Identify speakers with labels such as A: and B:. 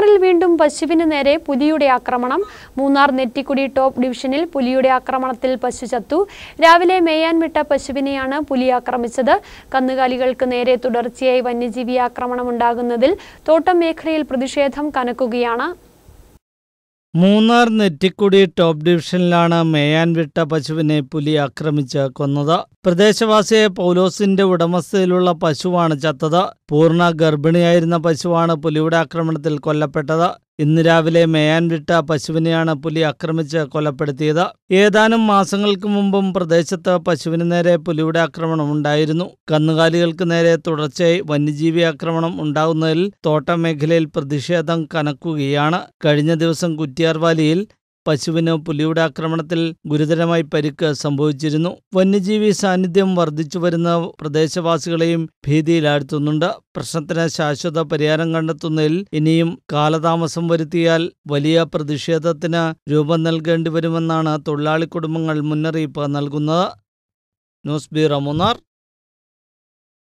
A: മൂന്നാറിൽ വീണ്ടും പശുവിന് നേരെ പുലിയുടെ ആക്രമണം മൂന്നാർ നെറ്റിക്കുടി ടോപ്പ് ഡിവിഷനിൽ പുലിയുടെ ആക്രമണത്തിൽ പശു ചത്തു രാവിലെ മേയാൻ വിട്ട പശുവിനെയാണ് പുലി ആക്രമിച്ചത് കന്നുകാലികൾക്ക് നേരെ തുടർച്ചയായി വന്യജീവി ആക്രമണം ഉണ്ടാകുന്നതിൽ തോട്ടം മേഖലയിൽ പ്രതിഷേധം കനക്കുകയാണ്
B: മൂന്നാർ നെറ്റിക്കുടി ടോപ്പ് ഡിവിഷനിലാണ് മേയാൻ വിട്ട പശുവിനെ പുലി ആക്രമിച്ച് കൊന്നത് പ്രദേശവാസിയായ പൗലോസിന്റെ ഉടമസ്ഥയിലുള്ള പശുവാണ് ചത്തത് പൂർണ്ണ ഗർഭിണിയായിരുന്ന പശുവാണ് പുലിയുടെ ആക്രമണത്തിൽ കൊല്ലപ്പെട്ടത് ഇന്ന് രാവിലെ മേയാൻ വിട്ട പശുവിനെയാണ് പുലി ആക്രമിച്ച് കൊലപ്പെടുത്തിയത് ഏതാനും മാസങ്ങൾക്ക് മുമ്പും പ്രദേശത്ത് പശുവിന് നേരെ പുലിയുടെ ആക്രമണം ഉണ്ടായിരുന്നു കന്നുകാലികൾക്ക് നേരെ തുടർച്ചയായി വന്യജീവി ആക്രമണം ഉണ്ടാകുന്നതിൽ തോട്ടം മേഖലയിൽ പ്രതിഷേധം കനക്കുകയാണ് കഴിഞ്ഞ ദിവസം കുറ്റിയാർവാലിയിൽ പശുവിന് പുലിയുടെ ആക്രമണത്തിൽ ഗുരുതരമായി പരിക്ക് സംഭവിച്ചിരുന്നു വന്യജീവി സാന്നിധ്യം വർദ്ധിച്ചു വരുന്ന പ്രദേശവാസികളെയും ഭീതിയിലാഴ്ത്തുന്നുണ്ട് പ്രശ്നത്തിന് ശാശ്വത പരിഹാരം കണ്ടെത്തുന്നതിൽ ഇനിയും കാലതാമസം വരുത്തിയാൽ വലിയ പ്രതിഷേധത്തിന് രൂപം നൽകേണ്ടി വരുമെന്നാണ് തൊഴിലാളി കുടുംബങ്ങൾ മുന്നറിയിപ്പ് നൽകുന്നത് ന്യൂസ് ബ്യൂറോ മൂന്നാർ